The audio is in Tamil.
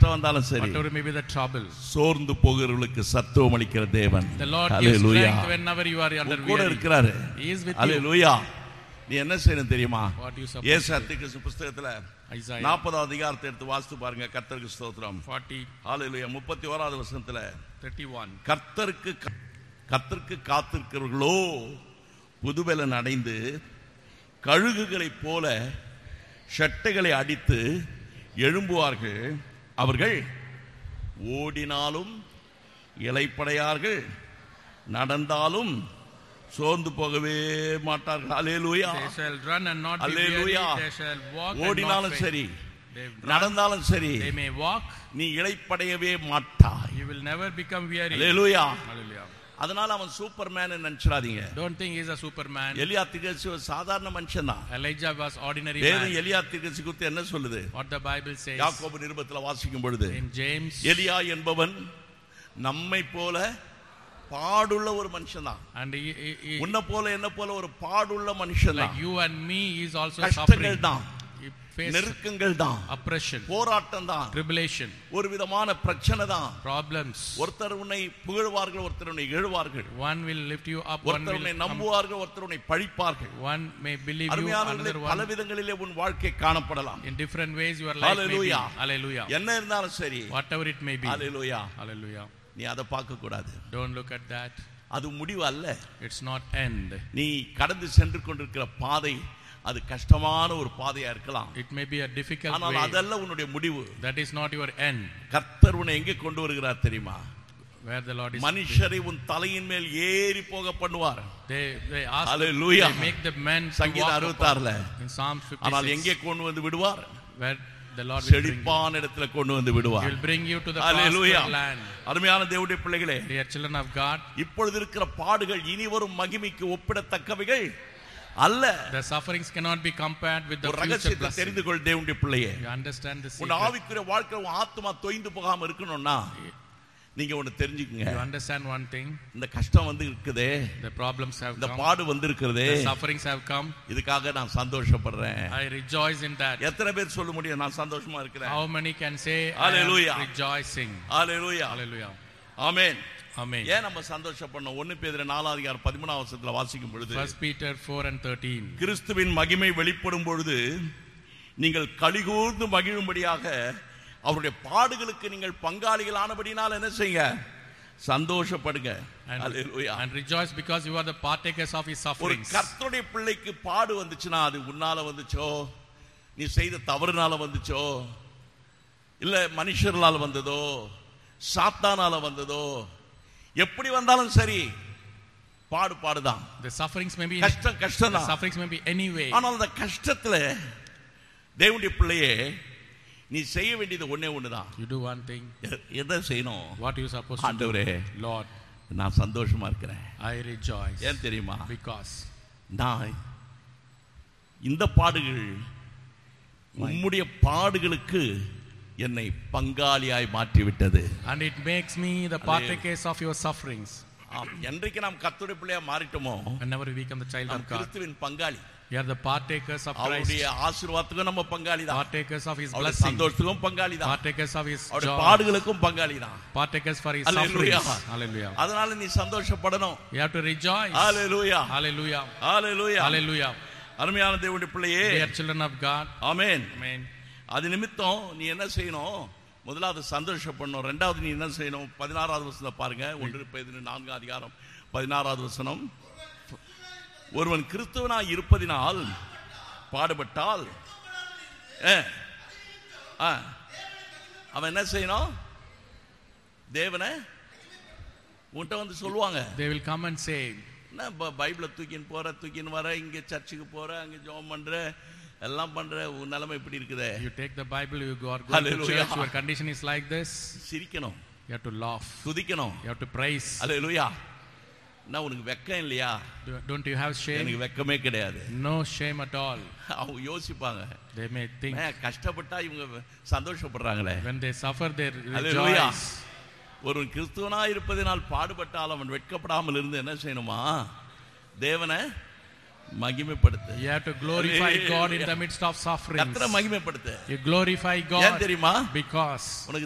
கஷ்டம் வந்தாலும் சரி whatever may be the trouble. சோர்ந்து போகிறவர்களுக்கு சத்துவம் அளிக்கிற தேவன் The Lord gives Hallelujah. strength whenever you are under உன் கூட weary. இருக்கிறாரு He is with you. அல்லேலூயா நீ என்ன செய்யணும் தெரியுமா What you supposed Yesu to do. அத்திகிறிஸ்து புஸ்தகத்துல Isaiah நாற்பதாவது அதிகாரத்தை எடுத்து வாசித்து பாருங்க கர்த்தருக்கு ஸ்தோத்திரம் 40, ஹalleluya முப்பத்தி ஓராவது வசனத்துல 31. கர்த்தருக்கு கர்த்தருக்கு காத்திருக்கிறவர்களோ புதுபலன் அடைந்து கழுகுகளைப் போல ஷட்டைகளை அடித்து எழும்புவார்கள் அவர்கள் ஓடினாலும் இலைப்படையார்கள் நடந்தாலும் சோர்ந்து போகவே மாட்டார்கள் hallelujah They shall run and not be weary. Hallelujah. They shall walk and not ஓடினாலும் faint. சரி They run, நடந்தாலும் சரி they may walk. நீ இளைப்படையவே மாட்டாய் You will never become weary. Alleluia Hallelujah. அதனால அவன் Superman நினைச்சிடாதீங்க Don't think he's a superman. எலியா திகழ்ச்சி ஒரு சாதாரண மனுஷன் தான் Elijah was ordinary வேதம் man. எலியா திகழ்ச்சி குறித்து என்ன சொல்லுது What the Bible says யாக்கோபு நிருபத்துல வாசிக்கும் பொழுது in James, எலியா என்பவன் நம்மை போல பாடுள்ள ஒரு மனுஷன் தான் and he, he, he- உன்னை போல என்ன போல ஒரு பாடுள்ள மனுஷன் like தான் you and me, is also கஷ்டங்கள் suffering. தான் He faced நெருக்கங்கள் தான் oppression, போராட்டம் தான் tribulation, ஒரு விதமான பிரச்சனை தான் problems. ஒருத்தர் உன்னை புகழ்வார்கள் ஒருத்தர் உன்னை எழுவார்கள் One will lift you up, one ஒருத்தர் will உன்னை come, நம்புவார்கள் ஒருத்தர் உன்னை பழிப்பார்கள் one may believe you, அருமையானவர்களே another பல one விதங்களிலே உன் வாழ்க்கை காணப்படலாம் in different ways your life may be. Hallelujah. Hallelujah. என்ன இருந்தாலும் சரி Whatever it may be. Hallelujah Hallelujah. நீ அதை பார்க்க கூடாது Don't look at that. அது முடிவு அல்ல It's not end. நீ கடந்து சென்று கொண்டிருக்கிற பாதை அது கஷ்டமான ஒரு பாதையா இருக்கலாம் It may be a difficult ஆனால் way. அதல்ல உன்னுடைய முடிவு That is not your end. கர்த்தர் உன்னை எங்கே கொண்டு வருகிறார் தெரியுமா Where the Lord is. மனுஷரை உன் தலையின் மேல் ஏறி போக பண்ணுவார் They, they ask, Hallelujah. they make the men to சங்கீதம் walk அறுபத்தாறுல upon. In Psalm ஆனால் 56, எங்கே கொண்டு வந்து விடுவார் where the Lord will bring you. செழிப்பான இடத்துல கொண்டு வந்து He விடுவார் will bring you to the Hallelujah. prospered land. அருமையான தேவனுடைய பிள்ளைகளே Dear children of God, இப்பொழுது இருக்கிற பாடுகள் இனி வரும் மகிமைக்கு ஒப்பிடத்தக்கவைகள் அல்ல the sufferings cannot be compared with the ஒரு future ரகசியத்தை blessing. தெரிந்து கொள் தேவனுடைய பிள்ளையே You understand the உன் secret. ஆவிக்குரிய வாழ்க்கை உன் ஆத்மா தொய்ந்து போகாம இருக்கணும்னா நீங்க ஒண்ணு தெரிஞ்சுக்குங்க You understand one thing. இந்த கஷ்டம் வந்து இருக்குதே The problems have இந்த come. பாடு வந்து இருக்கிறதே The sufferings have come. இதுக்காக நான் சந்தோஷப்படுறேன் I rejoice in that. எத்தனை பேர் சொல்ல முடியும் நான் சந்தோஷமா இருக்கிறேன் How many can say, I Hallelujah. am rejoicing? Hallelujah Hallelujah. Amen Amen. ஏன் நம்ம சந்தோஷப்படணும் ஒன்னு பேதுரு நாலாவது அதிகாரம் பதிமூணாம் வருஷத்துல வாசிக்கும் பொழுது First Peter 4 and 13. கிறிஸ்துவின் மகிமை வெளிப்படும் பொழுது நீங்கள் கலிகூர்ந்து மகிழும்படியாக அவருடைய பாடுகளுக்கு நீங்கள் பங்காளிகள் ஆனபடினால் என்ன செய்யுங்க சந்தோஷப்படுங்க And, Hallelujah. and rejoice because you are the partakers of his ஒரு sufferings. கர்த்தருடைய பிள்ளைக்கு பாடு வந்துச்சுன்னா அது உன்னால வந்துச்சோ நீ செய்த தவறுனால வந்துச்சோ இல்ல மனுஷர்களால் வந்ததோ சாத்தானால வந்ததோ எப்படி வந்தாலும் சரி பாடு பாடுதான் The sufferings may be கஷ்டம் கஷ்டம் the தான் sufferings may be any way. ஆனால் அந்த கஷ்டத்துல தேவனுடைய பிள்ளையே நீ செய்ய வேண்டியது ஒண்ணே ஒண்ணுதான் You do one thing. எ- எதை செய்யணும் What you supposed to do? ஆண்டவரே Lord, நான் சந்தோஷமா இருக்கிறேன் I rejoice ஏன் தெரியுமா because நான் இந்த பாடுகள் உம்முடைய பாடுகளுக்கு என்னை பங்காளியாய் மாற்றிவிட்டது and it makes me the partakers of your sufferings. ஆம், என்றைக்கு நாம் கர்த்தருடைய பிள்ளையா மாறிட்டோமோ Whenever we become the child நாம் of God, கிறிஸ்துவின் பங்காளி we are the partakers of Christ, அவருடைய ஆசீர்வாதத்துக்கும் நம்ம பங்காளி தான் partakers of his அவருடைய blessing, சந்தோஷத்துக்கும் பங்காளி தான் partakers of his அவருடைய joy, பாடுகளுக்கும் பங்காளி தான் partakers for his Hallelujah. sufferings. Hallelujah. அதனால நீ சந்தோஷப்படணும் You have to rejoice. Hallelujah Hallelujah. Hallelujah Hallelujah. அருமையான தேவனுடைய பிள்ளையே Dear children of God, amen Amen. அது நிமித்தம் நீ என்ன செய்யணும் முதலாவது சந்தோஷப்படணும் ரெண்டாவது நீ என்ன செய்யணும் பதினாறாவது வசனத்தை பாருங்க ஒன்று பதினு நான்காம் அதிகாரம் பதினாறாவது வசனம் ஒருவன் கிறிஸ்துவனாய் இருப்பதினால் பாடுபட்டால் ஏ, ஆ, அவன் என்ன செய்யணும் தேவனை உன்கிட்ட வந்து சொல்லுவாங்க They will come and say, என்ன ப- பைபிளை தூக்கின்னு போற தூக்கின்னு வர இங்க சர்ச்சுக்கு போற அங்க ஜெபம் பண்ற எல்லாம் பண்ற உன் நிலைமை இப்படி இருக்குதே You take the Bible, you go are going to Hallelujah. church, your condition is like this. சிரிக்கணும் You have to laugh. துதிக்கணும் You have to praise. அல்லேலூயா என்ன உனக்கு வெக்கம் இல்லையா Do- Don't you have shame? எனக்கு வெக்கமே கிடையாது No shame at all. அவங்க யோசிப்பாங்க They may think "ஏன், கஷ்டப்பட்டா இவங்க சந்தோஷப்படுறாங்களே when they suffer, they Hallelujah. rejoice. ஒருவன் கிறிஸ்துவனா இருப்பதினால் பாடுபட்டால் அவன் வெட்கப்படாமல் இருந்து என்ன செய்யணுமா தேவனை மகிமைப்படுத்து You have to glorify God in the midst of sufferings. கத்தரை மகிமைப்படுத்து You glorify ஏன் God தெரியுமா because உனக்கு